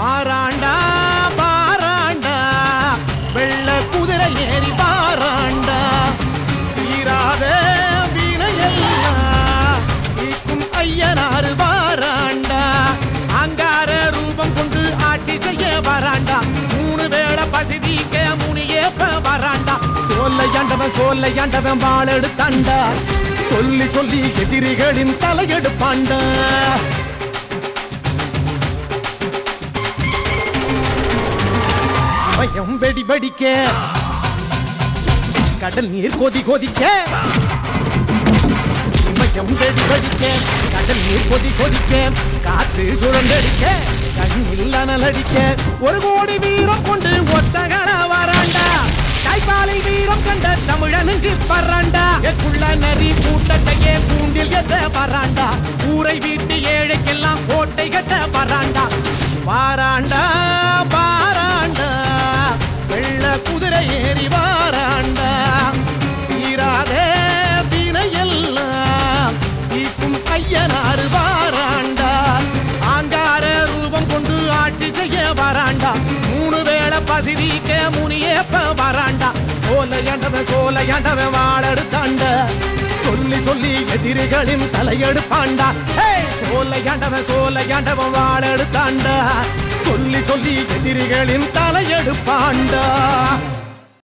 வாராண்டா வாராண்டா வெள்ள குதிரை ஏறி வாராண்டா தீராத வினையெல்லாம் தீர்க்கும் ஐயனாறு வாராண்டா அங்கார ரூபம் கொண்டு ஆட்சி செய்ய வராண்டா மூணு வேளை பசி தீக்க முனியேப்ப வராண்டா சோல்லையாண்டவன் சோல்லையாண்டவன் வாழ எடுத்தாண்டா சொல்லி சொல்லி எதிரிகளின் தலையெடுப்பாண்டா பயம் வெடி வெடிக்க கடல் நீர் கொதி கொதிக்க இமயம் வெடி வெடிக்க கடல் நீர் கொதி கொதிக்க காற்று சுழந்தடிக்க கண்ணில் அனலடிக்க ஒரு கோடி வீரம் கொண்டு ஒத்தகன வராண்டா தாய்ப்பாலை வீரம் கண்ட தமிழனுக்கு பறாண்டா எக்குள்ள நரி கூட்டத்தையே கூண்டில் எத்த பறாண்டா ஊரை வீட்டு ஏழைக்கெல்லாம் கோட்டை கட்ட பறாண்டா வாராண்டா பாராண்டா வெள்ள குதிரை ஏறி வாராண்டா தீராதே தினையெல்லாம் தீக்கும் ஐயனாறு வாராண்டா ஆங்கார ரூபம் கொண்டு ஆட்சி செய்ய வராண்டா மூணு வேளை பசிதிக்க முனியேப்ப வராண்டா சோலையாண்டவன் சோலையாண்டவன் வாழெடுத்தாண்ட சொல்லி சொல்லி எதிரிகளின் தலையெடுப்பாண்டா ஹே! சோலையாண்டவன் சோலையாண்டவன் வாழெடுத்தாண்டா சொல்லி சொல்லி எதிரிகளின் தலையெடுப்பாண்டா